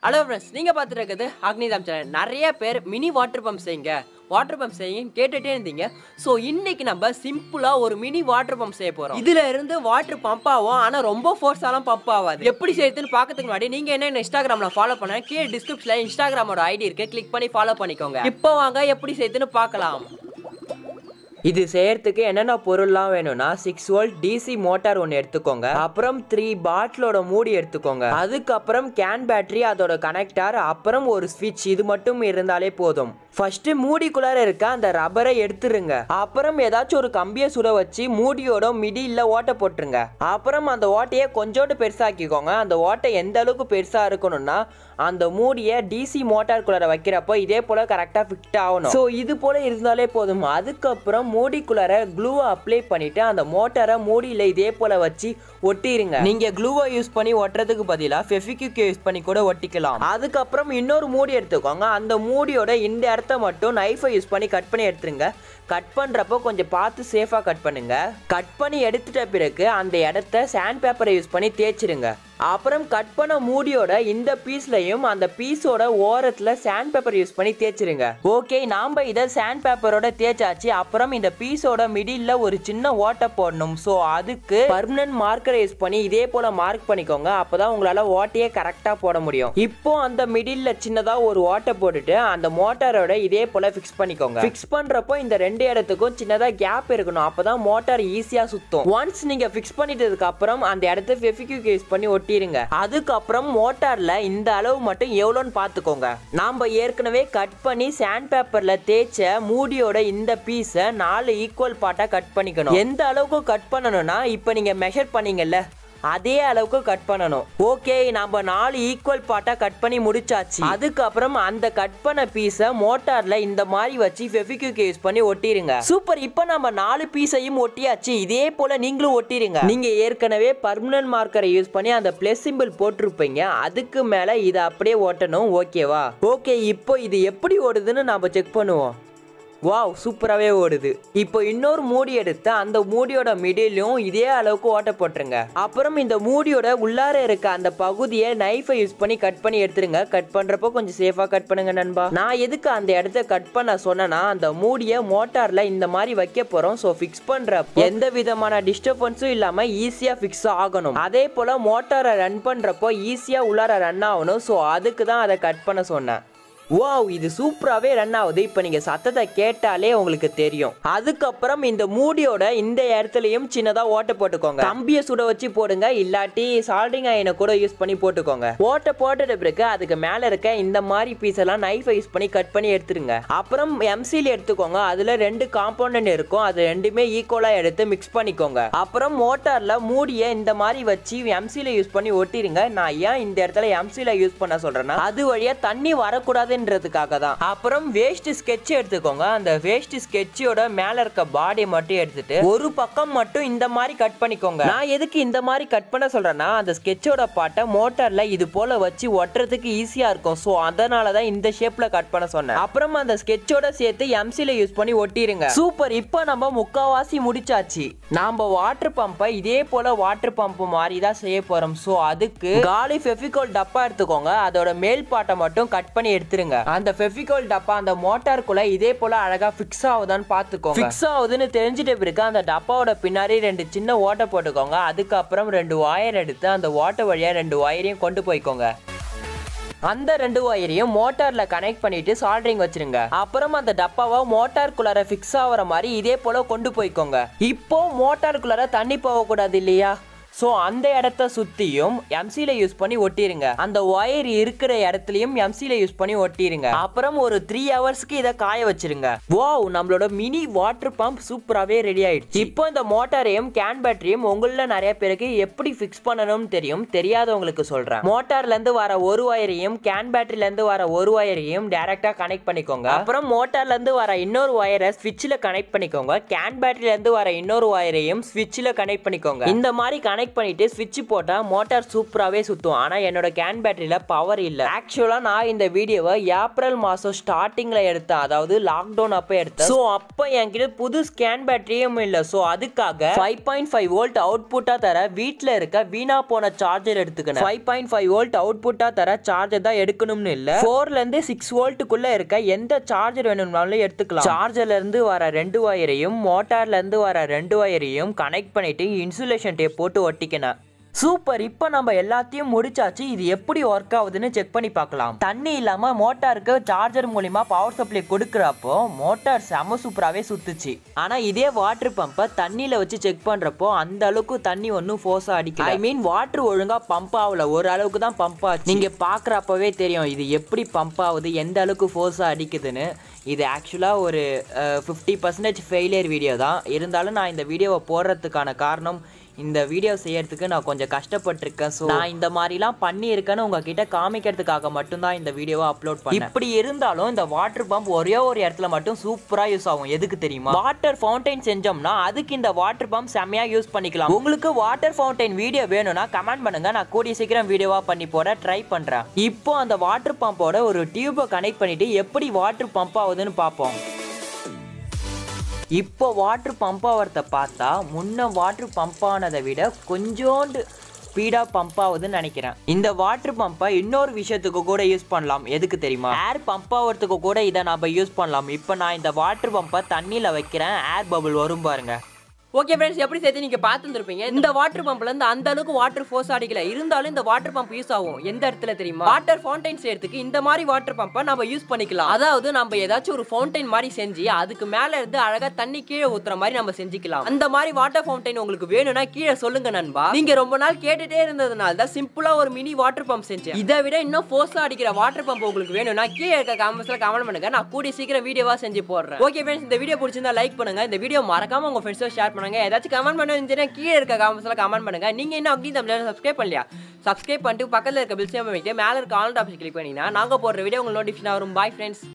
hello friends நீங்கள் பார்த்துட்டு இருக்கிறது அக்னிதாம் சேனல் நிறைய பேர் மினி வாட்டர் பம்ப் செய்யுங்க வாட்டர் பம்ப் செய்யுங்க கேட்டுகிட்டே இருந்தீங்க ஸோ இன்னைக்கு நம்ம சிம்பிளாக ஒரு மினி வாட்டர் பம்ப் செய்ய போகிறோம் இதுல இருந்து வாட்டர் பம்ப் ஆகும் ஆனால் ரொம்ப ஃபோர்ஸாலாம் பம்ப் ஆகாது எப்படி செய்யுதுன்னு பார்க்கறதுக்கு முன்னாடி நீங்கள் என்ன இன்ஸ்டாகிராமில் ஃபாலோ பண்ண கீழே டிஸ்கிரிப்ஷனில் இன்ஸ்டாகிராமோட ஐடி இருக்கு கிளிக் பண்ணி ஃபாலோ பண்ணிக்கோங்க இப்போ வாங்க எப்படி செய்யுதுன்னு பார்க்கலாம் இது செய்யறதுக்கு என்னென்ன பொருள்லாம் வேணும்னா சிக்ஸ் வோல்ட் டிசி மோட்டார் ஒன்று எடுத்துக்கோங்க அப்புறம் த்ரீ பாட்டிலோட மூடி எடுத்துக்கோங்க அதுக்கப்புறம் கேன் பேட்டரி அதோட கனெக்டர் அப்புறம் ஒரு ஸ்விட்ச் இது மட்டும் இருந்தாலே போதும் ஃபர்ஸ்ட் மூடிக்குள்ளார இருக்க அந்த ரப்பரை எடுத்துருங்க அப்புறம் ஏதாச்சும் ஒரு கம்பியை சுட வச்சு மூடியோட மிடியில் ஓட்டை போட்டுருங்க அப்புறம் அந்த ஓட்டையை கொஞ்சோண்டு பெருசாக்கிக்கோங்க அந்த ஓட்டை எந்த அளவுக்கு பெருசாக இருக்கணும்னா அந்த மூடியை டிசி மோட்டாருக்குள்ளார வைக்கிறப்போ இதே போல் கரெக்டாக ஃபிட் ஆகணும் ஸோ இது போல் இருந்தாலே போதும் அதுக்கப்புறம் மூடிக்குள்ளார க்ளூவை அப்ளை பண்ணிட்டு அந்த மோட்டாரை மூடியில் இதே போல் வச்சு ஒட்டிடுங்க நீங்கள் க்ளூவை யூஸ் பண்ணி ஒட்டுறதுக்கு பதிலாக ஃபெஃபிக்யூக் யூஸ் பண்ணி கூட ஒட்டிக்கலாம் அதுக்கப்புறம் இன்னொரு மூடி எடுத்துக்கோங்க அந்த மூடியோட இந்த இடத்த மட்டும் நைஃபை யூஸ் பண்ணி கட் பண்ணி எடுத்துருங்க கட் பண்ணுறப்போ கொஞ்சம் பார்த்து சேஃபாக கட் பண்ணுங்க கட் பண்ணி எடுத்துட்ட பிறகு அந்த இடத்த சாண்ட் பேப்பரை யூஸ் பண்ணி தேய்ச்சிருங்க அப்புறம் கட் பண்ண மூடியோட இந்த பீஸ்லையும் அந்த பீஸோட ஓரத்தில் சாண்ட் பேப்பர் யூஸ் பண்ணி தேய்ச்சிருங்க ஓகே நாம் இதை சாண்ட் பேப்பரோட தேய்ச்சாச்சு அப்புறம் இந்த பீஸோட மிடில் ஒரு சின்ன ஓட்டை போடணும் ஸோ அதுக்கு பர்மனன்ட் மார்க்கரை யூஸ் பண்ணி இதே போல மார்க் பண்ணிக்கோங்க அப்பதான் உங்களால ஓட்டையே கரெக்டாக போட முடியும் இப்போ அந்த மிடில் சின்னதாக ஒரு ஓட்டை போட்டுட்டு அந்த மோட்டாரோட இதே போல ஃபிக்ஸ் பண்ணிக்கோங்க ஃபிக்ஸ் பண்றப்போ இந்த ரெண்டு இடத்துக்கும் சின்னதாக கேப் இருக்கணும் அப்பதான் மோட்டார் ஈஸியாக சுத்தும் ஒன்ஸ் நீங்க ஃபிக்ஸ் பண்ணிட்டதுக்கு அப்புறம் அந்த இடத்த ஃபெஃபிக்யூக் யூஸ் பண்ணி ஒட்டிடுங்க அதுக்கப்புறம் மோட்டார்ல இந்த அளவு மட்டும் எவ்வளோன்னு பார்த்துக்கோங்க நாம ஏற்கனவே கட் பண்ணி சாண்ட் பேப்பர்ல தேய்ச்ச மூடியோட இந்த பீஸை நாலு ஈக்குவல் பார்ட்டா கட் பண்ணிக்கணும் எந்த அளவுக்கு கட் பண்ணணும்னா இப்போ நீங்க மெஷர் பண்ணீங்கல்ல அதே அளவுக்கு கட் பண்ணணும் ஓகே நம்ம நாலு ஈக்குவல் பார்ட்டா கட் பண்ணி முடிச்சாச்சு அதுக்கப்புறம் அந்த கட் பண்ண பீஸை மோட்டார்ல இந்த மாதிரி வச்சு ஃபெவிக்யூக் யூஸ் பண்ணி ஒட்டிருங்க சூப்பர் இப்போ நம்ம நாலு பீஸையும் ஒட்டியாச்சு இதே போல நீங்களும் ஒட்டிருங்க நீங்க ஏற்கனவே பர்மனன்ட் மார்க்கரை யூஸ் பண்ணி அந்த பிளஸ் சிம்பிள் போட்டிருப்பீங்க அதுக்கு மேல இதை அப்படியே ஓட்டணும் ஓகேவா ஓகே இப்போ இது எப்படி ஓடுதுன்னு நாம செக் பண்ணுவோம் வாவ் சூப்பராகவே ஓடுது இப்போ இன்னொரு மூடி எடுத்து அந்த மூடியோட மிடிலும் இதே அளவுக்கு ஓட்ட போட்டுருங்க அப்புறம் இந்த மூடியோட உள்ளார இருக்க அந்த பகுதியை நைஃபை யூஸ் பண்ணி கட் பண்ணி எடுத்துருங்க கட் பண்றப்போ கொஞ்சம் சேஃபா கட் பண்ணுங்க நண்பா நான் எதுக்கு அந்த இடத்த கட் பண்ண சொன்னேன்னா அந்த மூடியை மோட்டார்ல இந்த மாதிரி வைக்க போறோம் ஸோ ஃபிக்ஸ் பண்றப்போ எந்த விதமான டிஸ்டர்பன்ஸும் இல்லாம ஈஸியா ஃபிக்ஸ் ஆகணும் அதே போல மோட்டாரை ரன் பண்றப்போ ஈஸியா உள்ளார ரன் ஆகணும் ஸோ அதுக்கு தான் அதை கட் பண்ண சொன்னேன் வாவ் இது சூப்பராகவே ரன் ஆகுது இப்போ நீங்கள் சத்தத்தை கேட்டாலே உங்களுக்கு தெரியும் அதுக்கப்புறம் இந்த மூடியோட இந்த இடத்துலையும் சின்னதாக ஓட்டை போட்டுக்கோங்க கம்பியை சுட வச்சு போடுங்க இல்லாட்டி சால்டிங் அயனை கூட யூஸ் பண்ணி போட்டுக்கோங்க ஓட்டை போட்டுட்ட பிறகு அதுக்கு மேலே இருக்க இந்த மாதிரி பீஸ் எல்லாம் நைஃபை யூஸ் பண்ணி கட் பண்ணி எடுத்துருங்க அப்புறம் எம்சில் எடுத்துக்கோங்க அதில் ரெண்டு காம்பவுண்ட் இருக்கும் அது ரெண்டுமே ஈக்குவலாக எடுத்து மிக்ஸ் பண்ணிக்கோங்க அப்புறம் மோட்டாரில் மூடியை இந்த மாதிரி வச்சு எம்சில யூஸ் பண்ணி ஒட்டிருங்க நான் ஏன் இந்த இடத்துல எம்சில யூஸ் பண்ண சொல்றேன்னா அது வழியா தண்ணி வரக்கூடாது கூடாதுன்றதுக்காக தான் அப்புறம் வேஸ்ட் ஸ்கெட்ச் எடுத்துக்கோங்க அந்த வேஸ்ட் ஸ்கெட்சோட மேல இருக்க பாடி மட்டும் எடுத்துட்டு ஒரு பக்கம் மட்டும் இந்த மாதிரி கட் பண்ணிக்கோங்க நான் எதுக்கு இந்த மாதிரி கட் பண்ண சொல்றேன்னா அந்த ஸ்கெட்சோட பாட்டை மோட்டார்ல இது போல வச்சு ஒட்டுறதுக்கு ஈஸியா இருக்கும் ஸோ அதனால தான் இந்த ஷேப்ல கட் பண்ண சொன்னேன் அப்புறம் அந்த ஸ்கெட்சோட சேர்த்து எம்சில யூஸ் பண்ணி ஒட்டிருங்க சூப்பர் இப்போ நம்ம முக்காவாசி முடிச்சாச்சு நாம வாட்டர் பம்பை இதே போல வாட்டர் பம்ப் மாதிரி தான் செய்ய போறோம் ஸோ அதுக்கு காலி ஃபெஃபிகோல் டப்பா எடுத்துக்கோங்க அதோட மேல் பாட்டை மட்டும் கட் பண்ணி எடுத்துருங்க அந்த ஃபெவிகால் டப்பா அந்த மோட்டாருக்குள்ள இதே போல அழகா ஃபிக்ஸ் ஆகுதான்னு பாத்துக்கோங்க ஃபிக்ஸ் ஆகுதுன்னு தெரிஞ்சிட்ட பிறகு அந்த டப்பாவோட பின்னாடி ரெண்டு சின்ன ஓட்டை போட்டுக்கோங்க அதுக்கப்புறம் ரெண்டு ஒயர் எடுத்து அந்த ஓட்டை வழியா ரெண்டு ஒயரையும் கொண்டு போய்க்கோங்க அந்த ரெண்டு ஒயரையும் மோட்டார்ல கனெக்ட் பண்ணிட்டு சால்டரிங் வச்சிருங்க அப்புறம் அந்த டப்பாவை மோட்டாருக்குள்ளார ஃபிக்ஸ் ஆகுற மாதிரி இதே போல கொண்டு போய்க்கோங்க இப்போ மோட்டாருக்குள்ளார தண்ணி போகக்கூடாது இல்லையா ஸோ அந்த இடத்த சுற்றியும் எம்சியில் யூஸ் பண்ணி ஒட்டிருங்க அந்த ஒயர் இருக்கிற இடத்துலையும் எம்சியில் யூஸ் பண்ணி ஒட்டிருங்க அப்புறம் ஒரு த்ரீ ஹவர்ஸ்க்கு இதை காய வச்சிருங்க வாவ் நம்மளோட மினி வாட்டர் பம்ப் சூப்பராகவே ரெடி ஆயிடுச்சு இப்போ இந்த மோட்டாரையும் கேன் பேட்டரியும் உங்களில் நிறைய பேருக்கு எப்படி ஃபிக்ஸ் பண்ணணும்னு தெரியும் தெரியாதவங்களுக்கு சொல்கிறேன் மோட்டார்லேருந்து வர ஒரு ஒயரையும் கேன் பேட்டரியிலேருந்து வர ஒரு ஒயரையும் டேரெக்டாக கனெக்ட் பண்ணிக்கோங்க அப்புறம் மோட்டார்லேருந்து வர இன்னொரு ஒயரை ஸ்விட்சில் கனெக்ட் பண்ணிக்கோங்க கேன் பேட்டரியிலேருந்து வர இன்னொரு ஒயரையும் ஸ்விட்சில் கனெக்ட் பண்ணிக்கோங்க இந்த மாதிரி கனெக்ட் கனெக்ட் பண்ணிட்டு ஸ்விட்ச் போட்டா மோட்டார் சூப்பராகவே சுத்தும் ஆனா என்னோட கேன் பேட்டரியில பவர் இல்ல ஆக்சுவலா நான் இந்த வீடியோவை ஏப்ரல் மாசம் ஸ்டார்டிங்ல எடுத்தேன் அதாவது லாக்டவுன் அப்போ எடுத்தேன் ஸோ அப்போ என்கிட்ட புது ஸ்கேன் பேட்டரியும் இல்லை ஸோ அதுக்காக ஃபைவ் பாயிண்ட் ஃபைவ் வோல்ட் அவுட்புட்டாக தர வீட்டில் இருக்க வீணா போன சார்ஜர் எடுத்துக்கணும் ஃபைவ் பாயிண்ட் ஃபைவ் வோல்ட் அவுட்புட்டாக தர சார்ஜர் தான் எடுக்கணும்னு இல்லை ஃபோர்லேருந்து சிக்ஸ் வோல்ட்டுக்குள்ளே இருக்க எந்த சார்ஜர் வேணும்னாலும் எடுத்துக்கலாம் சார்ஜர்ல இருந்து வர ரெண்டு வயரையும் மோட்டார்ல இருந்து வர ரெண்டு வயரையும் கனெக்ட் பண்ணிட்டு இன்சுலேஷன் டேப் போட்டு ஒட்டிக்கணும் சூப்பர் இப்போ நம்ம எல்லாத்தையும் முடிச்சாச்சு இது எப்படி ஒர்க் ஆகுதுன்னு செக் பண்ணி பார்க்கலாம் தண்ணி இல்லாம மோட்டாருக்கு சார்ஜர் மூலியமா பவர் சப்ளை கொடுக்குறப்போ மோட்டார் செம சூப்பராகவே சுத்துச்சு ஆனா இதே வாட்டர் பம்பை தண்ணியில வச்சு செக் பண்றப்போ அந்த அளவுக்கு தண்ணி ஒன்றும் ஃபோர்ஸாக அடிக்கல ஐ மீன் வாட்டர் ஒழுங்கா பம்ப் ஆகல ஒரு அளவுக்கு தான் பம்ப் ஆச்சு நீங்க பார்க்குறப்பவே தெரியும் இது எப்படி பம்ப் ஆகுது எந்த அளவுக்கு ஃபோர்ஸாக அடிக்குதுன்னு இது ஆக்சுவலாக ஒரு ஃபிஃப்டி பர்சன்டேஜ் ஃபெயிலியர் வீடியோ தான் இருந்தாலும் நான் இந்த வீடியோவை போடுறதுக்கான காரணம் இந்த வீடியோ செய்யறதுக்கு நான் கொஞ்சம் கஷ்டப்பட்டிருக்கேன் ஸோ நான் இந்த மாதிரிலாம் பண்ணியிருக்கேன்னு உங்ககிட்ட காமிக்கிறதுக்காக மட்டும்தான் இந்த வீடியோவை அப்லோட் பண்ணேன் இப்படி இருந்தாலும் இந்த வாட்டர் பம்ப் ஒரே ஒரு இடத்துல மட்டும் சூப்பராக யூஸ் ஆகும் எதுக்கு தெரியுமா வாட்டர் ஃபவுண்டைன் செஞ்சோம்னா அதுக்கு இந்த வாட்டர் பம்ப் செம்மையாக யூஸ் பண்ணிக்கலாம் உங்களுக்கு வாட்டர் ஃபவுண்டைன் வீடியோ வேணும்னா கமெண்ட் பண்ணுங்க நான் கூடிய சீக்கிரம் வீடியோவா பண்ணி போட ட்ரை பண்றேன் இப்போ அந்த வாட்டர் பம்போட ஒரு டியூபை கனெக்ட் பண்ணிட்டு எப்படி வாட்டர் பம்ப் ஆகுதுன்னு பார்ப்போம் இப்போ வாட்டர் பம்ப் ஆகிறத பார்த்தா முன்ன வாட்டர் பம்ப் ஆனதை விட கொஞ்சோண்டு ஸ்பீடாக பம்ப் ஆகுதுன்னு நினைக்கிறேன் இந்த வாட்டர் பம்பை இன்னொரு விஷயத்துக்கு கூட யூஸ் பண்ணலாம் எதுக்கு தெரியுமா ஏர் பம்ப் ஆகிறதுக்கு கூட இதை நம்ம யூஸ் பண்ணலாம் இப்போ நான் இந்த வாட்டர் பம்பை தண்ணியில் வைக்கிறேன் ஏர் பபிள் வரும் பாருங்க ஓகே ஃப்ரெண்ட்ஸ் எப்படி சேர்த்து நீங்க பார்த்துருப்பீங்க இந்த வாட்டர் பம்ப்ல இருந்து அந்த அளவுக்கு வாட்டர் ஃபோர்ஸ் அடிக்கல இருந்தாலும் இந்த வாட்டர் பம்ப் யூஸ் ஆகும் எந்த இடத்துல தெரியுமா வாட்டர் ஃபவுண்டைன் செய்யறதுக்கு இந்த மாதிரி வாட்டர் பம்பை நம்ம யூஸ் பண்ணிக்கலாம் அதாவது நம்ம ஏதாச்சும் ஒரு ஃபவுண்டைன் மாதிரி செஞ்சு அதுக்கு மேல இருந்து அழகா தண்ணி கீழே ஊத்துற மாதிரி நம்ம செஞ்சுக்கலாம் அந்த மாதிரி வாட்டர் ஃபவுண்டைன் உங்களுக்கு வேணும்னா கீழே சொல்லுங்க நண்பா நீங்க ரொம்ப நாள் கேட்டுட்டே இருந்ததுனால தான் சிம்பிளா ஒரு மினி வாட்டர் பம்ப் செஞ்சேன் இதை விட இன்னும் ஃபோர்ஸா அடிக்கிற வாட்டர் பம்ப் உங்களுக்கு வேணும்னா கீழே இருக்க கமெண்ட்ஸ்ல கமெண்ட் பண்ணுங்க நான் கூடிய சீக்கிரம் வீடியோவா செஞ்சு போடுறேன் ஓகே ஃப்ரெண்ட்ஸ் இந்த வீடியோ பிடிச்சிருந்தா லைக் பண்ணுங்க இந்த வீடியோ மறக்காம உங்க ஃப்ரெண்ட்ஸோட ஷேர் பண்ணுங்க ஏதாச்சும் கமெண்ட் பண்ண இருந்துச்சுன்னா கீழே இருக்க கமெண்ட்ஸ்ல கமெண்ட் பண்ணுங்க நீங்க என்ன அப்படி தமிழ் சப்ஸ்கிரைப் பண்ணலையா சப்ஸ்கிரைப் பண்ணிட்டு பக்கத்துல இருக்க பில் சேம் வைக்க மேல இருக்க ஆல் ஆப்ஷன் கிளிக் பண்ணீங்கன்னா நாங்க போடுற வீடியோ உங்களுக்கு நோட்டிஃபிகேஷன் வரும் பாய் ஃப்ரெண்ட்ஸ்